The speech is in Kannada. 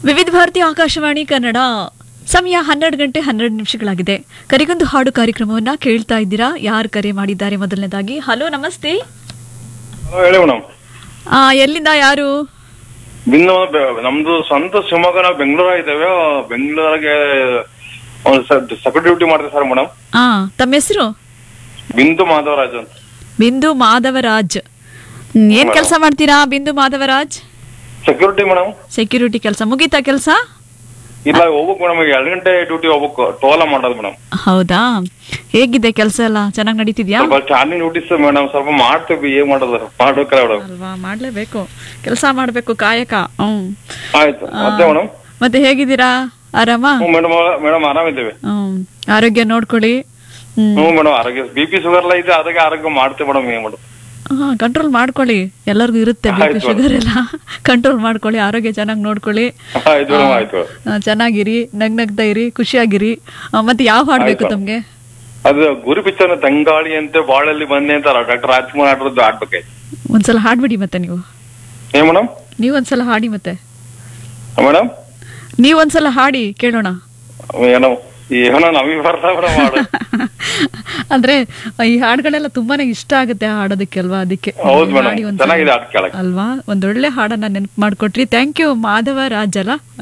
ವಿವಿಧ ಭಾರತಿ ಆಕಾಶವಾಣಿ ಕನ್ನಡ ಸಮಯ ಹನ್ನೆರಡು ಗಂಟೆ ಹನ್ನೆರಡು ನಿಮಿಷಗಳಾಗಿದೆ ಕರಿಗೊಂದು ಹಾಡು ಕಾರ್ಯಕ್ರಮವನ್ನ ಕೇಳ್ತಾ ಇದ್ದೀರಾ ಯಾರು ಕರೆ ಮಾಡಿದ್ದಾರೆ ಮೊದಲನೇದಾಗಿ ಹಲೋ ನಮಸ್ತೆ ಹಲೋ ಹೇಳಿ ಮೇಡಮ್ ಆ, ಎಲ್ಲಿಂದ ಯಾರು ಬಿಂದು ಬೆ- ನಮ್ದು ಸ್ವಂತ ಶಿವಮೊಗ್ಗ ನಾವು ಬೆಂಗಳೂರ ಇದ್ದೇವೆ ಬೆಂಗಳೂರಿಗೆ ಸೆಕ್ಯೂರಿಟಿ ಡ್ಯೂಟಿ ಮಾಡ್ತೀವಿ ಸರ್ ಮೇಡಮ್ ಆ ತಮ್ಮ ಹೆಸರು ಬಿಂದು ಮಾಧವರಾಜ್ ಅಂತ ಬಿಂದು ಮಾಧವರಾಜ್ ಹ್ಮ್, ಏನ್ ಕೆಲಸ ಮಾಡ್ತೀರಾ ಬಿಂದು ಮಾಧವರಾಜ್ ಸೆಕ್ಯೂರಿಟಿ ಮೇಡಮ್ ಸೆಕ್ಯೂರಿಟಿ ಕೆಲಸ ಮುಗೀತಾ ಕೆಲಸ ಇಲ್ಲ ಹೋಗ್ಬೇಕು ಮೇಡಮ್ ಈಗ ಎರಡು ಗಂಟೆ ಡ್ಯೂಟಿ ಹೋಗ್ಬೇಕು ಟೋಲ ಮಾಡೋದು ಮೇಡಮ್ ಹೌದಾ ಹೇಗಿದೆ ಕೆಲಸ ಎಲ್ಲ ಚೆನ್ನಾಗಿ ನಡೀತಿದ್ಯಾ ಸ್ವಲ್ಪ ಚಾರ್ಜಿಂಗ್ ಡ್ಯೂಟೀಸ್ ಮೇಡಮ್ ಸ್ವಲ್ಪ ಮಾಡ್ತೀವಿ ಏನ್ ಮಾಡೋದು ಮಾಡ್ಬೇಕಲ್ಲ ಮೇಡಮ್ ಅಲ್ವಾ ಮಾಡ್ಲೇಬೇಕು ಕೆಲಸ ಮಾಡ್ಬೇಕು ಕಾಯಕ ಹ್ಮ್ ಆಯ್ತು ಮತ್ತೆ ಮೇಡಮ್ ಮತ್ತೆ ಹೇಗಿದ್ದೀರಾ ಆರಾಮ ಹ್ಞೂ ಮೇಡಮ್ ಮೇಡಮ್ ಆರಾಮಿದ್ದೇವೆ ಹ್ಮ್ ಆರೋಗ್ಯ ನೋಡ್ಕೊಳ್ಳಿ ಹ್ಮ್ ಹ್ಞೂ ಮೇಡಮ್ ಆರೋಗ್ಯ ಬಿ ಪಿ ಶುಗರ್ ಎಲ್ಲ ಇದೆ ಅದಕ್ಕೆ ಆರೋಗ್ಯ ಮಾಡ್ತೀವಿ ಮೇಡಮ್ ಏನ್ ಮಾಡೋದು ಹಾ ಕಂಟ್ರೋಲ್ ಮಾಡ್ಕೊಳ್ಳಿ ಎಲ್ಲರಿಗೂ ಇರುತ್ತೆ ಬಿ ಪಿ ಆಯ್ತು. ಶುಗರ್ ಎಲ್ಲ ಕಂಟ್ರೋಲ್ ಮಾಡ್ಕೊಳ್ಳಿ ಆರೋಗ್ಯ ಚೆನ್ನಾಗಿ ನೋಡ್ಕೊಳ್ಳಿ ಆಯ್ತು ಮೇಡಮ್ ಆಯ್ತು ಆ, ಚೆನ್ನಾಗಿರಿ ನಗ್ ನಗ್ತಾ ಇರಿ ಖುಷಿಯಾಗಿರಿ ಆ, ಮತ್ತೆ ಯಾವ ಹಾಡ್ ಬೇಕು ಆಯ್ತು. ತಮ್ಗೆ ಅದು ಗುರು ಪಿಕ್ಚರ್ ತಂಗಾಳಿ ಅಂತೆ ಬಾಳಲ್ಲಿ ಬಂದೆ ಅಂತ ಡಾಕ್ಟರ್ ರಾಜ್ಕುಮಾರ್ ಆಡ್ರದ್ದು ಆಡ್ಬೇಕಾಯ್ತು ಒಂದ್ಸಲ ಹಾಡ್ಬಿಡಿ ಮತ್ತೆ ನೀವು ಏನ್ ಮೇಡಮ್ ನೀವ್ ಒಂದ್ಸಲ ಹಾಡಿ ಮತ್ತೆ ಮೇಡಮ್ ನೀವ್ ಒಂದ್ಸಲ ಹಾಡಿ ಕೇಳೋಣ ಏನೋ ಏನೋ ನಮಗೆ ಬರ್ತಾ ಮೇಡಮ್ ಹಾಡು ಅಂದ್ರೆ ಈ ಹಾಡುಗಳೆಲ್ಲ ತುಂಬಾನೇ ಇಷ್ಟ ಆಗುತ್ತೆ ಹಾಡೋದಕ್ಕೆ ಅಲ್ವಾ ಅದಕ್ಕೆ ಹೌದು ಮೇಡಮ್ ಹಾಡಿ ಒಂದ್ಸಲ. ಚೆನ್ನಾಗಿದೆ ಹಾಡು ಕೇಳಕ್ಕೆ ಅಲ್ವಾ ಒಂದೊಳ್ಳೆ ಹಾಡನ್ನ ನೆನಪು ಮಾಡ್ಕೊಟ್ರಿ ಥ್ಯಾಂಕ್ ಯು ಮಾಧವ ರಾಜ್ ಅಲ್ಲ